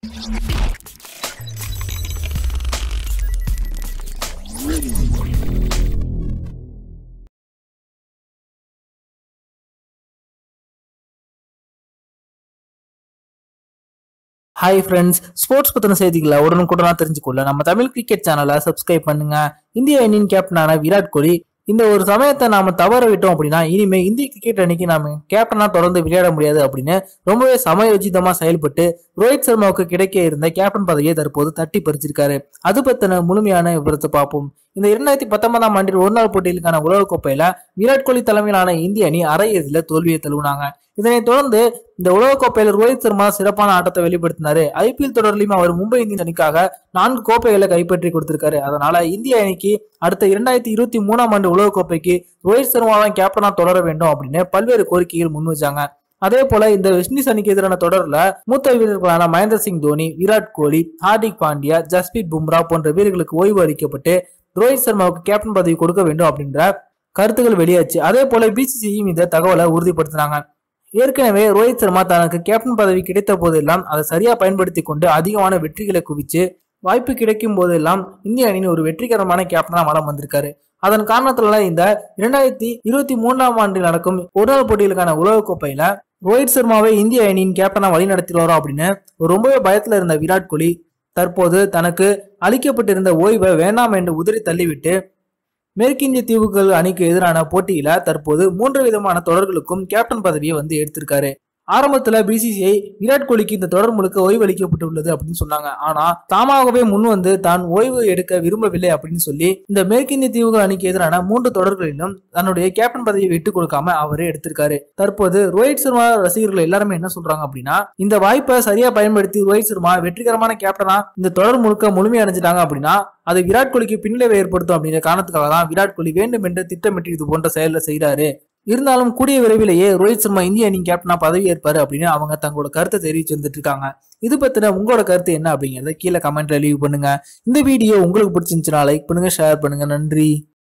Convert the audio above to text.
hi friends sports பத்தின செய்திகளை உடனுக்குடனா தெரிஞ்சுக்கொள்ள நம்ம தமிழ் கிரிக்கெட் சேனலை சப்ஸ்கிரைப் பண்ணுங்க இந்திய அணியின் கேப்டனான விராட் கோலி இந்த ஒரு சமயத்தை நாம தவற விட்டோம் அப்படின்னா இனிமே இந்திய கிரிக்கெட் அணிக்கு நாம கேப்டனா தொடர்ந்து விளையாட முடியாது அப்படின்னு ரொம்பவே சமயோஜிதமா செயல்பட்டு ரோஹித் சர்மாவுக்கு கிடைக்க இருந்த கேப்டன் பதவியை தற்போது தட்டி பறிச்சிருக்காரு அது பத்தின முழுமையான விவரத்தை பார்ப்போம் இந்த இரண்டாயிரத்தி பத்தொன்பதாம் ஆண்டில் ஒருநாள் போட்டிகளுக்கான உலகக்கோப்பையில விராட் கோலி தலைமையிலான இந்திய அணி அரையிறுதியில தோல்வியை தழுவினாங்க இதனைத் தொடர்ந்து இந்த உலகக்கோப்பையில் ரோஹித் சர்மா சிறப்பான ஆட்டத்தை வெளிப்படுத்தினாரு ஐபிஎல் தொடர்லையும் அவர் மும்பை இந்தியன்ஸ் அணிக்காக நான்கு கோப்பைகளை கைப்பற்றி கொடுத்திருக்காரு அதனால இந்திய அணிக்கு அடுத்த இரண்டாயிரத்தி இருபத்தி மூணாம் ஆண்டு உலகக்கோப்பைக்கு ரோஹித் சர்மா தான் கேப்டனா தொடர வேண்டும் அப்படின்னு பல்வேறு கோரிக்கைகள் முன் வச்சாங்க அதே போல இந்த வெஸ்ட் இண்டீஸ் அணிக்கு எதிரான தொடர்ல மூத்த வீரர்களான மகேந்திர சிங் தோனி விராட் கோலி ஹார்திக் பாண்டியா ஜஸ்பீத் பும்ரா போன்ற வீரர்களுக்கு ஓய்வு அளிக்கப்பட்டு ரோஹித் சர்மாவுக்கு கேப்டன் பதவி கொடுக்க வேண்டும் அப்படின்ற கருத்துக்கள் வெளியாச்சு அதே போல பிசிசியும் இந்த தகவலை உறுதிப்படுத்தினாங்க ஏற்கனவே ரோஹித் சர்மா தனக்கு கேப்டன் பதவி கிடைத்த போதெல்லாம் அதை சரியா பயன்படுத்தி கொண்டு அதிகமான வெற்றிகளை குவிச்சு வாய்ப்பு கிடைக்கும் போதெல்லாம் இந்திய அணியின் ஒரு வெற்றிகரமான கேப்டனா வளம் வந்திருக்காரு அதன் காரணத்துல இந்த இரண்டாயிரத்தி இருபத்தி மூன்றாம் ஆண்டில் நடக்கும் ஒருநாள் போட்டிகளுக்கான உலகக்கோப்பையில ரோஹித் சர்மாவை இந்திய அணியின் கேப்டனா வழி நடத்திடுவாரோ அப்படின்னு ரொம்பவே பயத்துல இருந்த விராட் கோலி தற்போது தனக்கு அளிக்கப்பட்டிருந்த ஓய்வை வேண்டாம் என்று உதறி தள்ளிவிட்டு மேற்கிந்திய தீவுகள் அணிக்கு எதிரான போட்டியில தற்போது மூன்று விதமான தொடர்களுக்கும் கேப்டன் பதவியை வந்து எடுத்திருக்காரு ஆரம்பத்துல பிசிசிஐ விராட் கோலிக்கு இந்த தொடர் முழுக்க ஓய்வு அளிக்கப்பட்டுள்ளது அப்படின்னு சொன்னாங்க ஆனா தாமாகவே முன் வந்து தான் ஓய்வு எடுக்க விரும்பவில்லை அப்படின்னு சொல்லி இந்த மேற்கிந்திய தீவுகள் அணிக்கு எதிரான மூன்று தொடர்களிலும் தன்னுடைய கேப்டன் பதவியை விட்டு கொடுக்காம அவரே எடுத்திருக்காரு தற்போது ரோஹித் சர்மா ரசிகர்கள் எல்லாருமே என்ன சொல்றாங்க அப்படின்னா இந்த வாய்ப்பை சரியா பயன்படுத்தி ரோஹித் சர்மா வெற்றிகரமான கேப்டனா இந்த தொடர் முழுக்க முழுமை அடைஞ்சிட்டாங்க அப்படின்னா அது விராட் கோலிக்கு பின்னிலைவை ஏற்படுத்தும் அப்படிங்கிற காரணத்துக்காக தான் விராட் கோலி வேண்டும் என்று திட்டமிட்டு இது போன்ற செயலை செய்யறாரு இருந்தாலும் கூடிய விரைவிலேயே ரோஹித் சர்மா இந்திய அணி கேப்டனா பதவி ஏற்பாரு அப்படின்னு அவங்க தங்களோட கருத்தை தெரிவிச்சு வந்துட்டு இருக்காங்க இது பத்தின உங்களோட கருத்து என்ன அப்படிங்கறத கீழே கமெண்ட்ல லீவ் பண்ணுங்க இந்த வீடியோ உங்களுக்கு பிடிச்சிருந்துச்சுன்னா லைக் பண்ணுங்க ஷேர் பண்ணுங்க நன்றி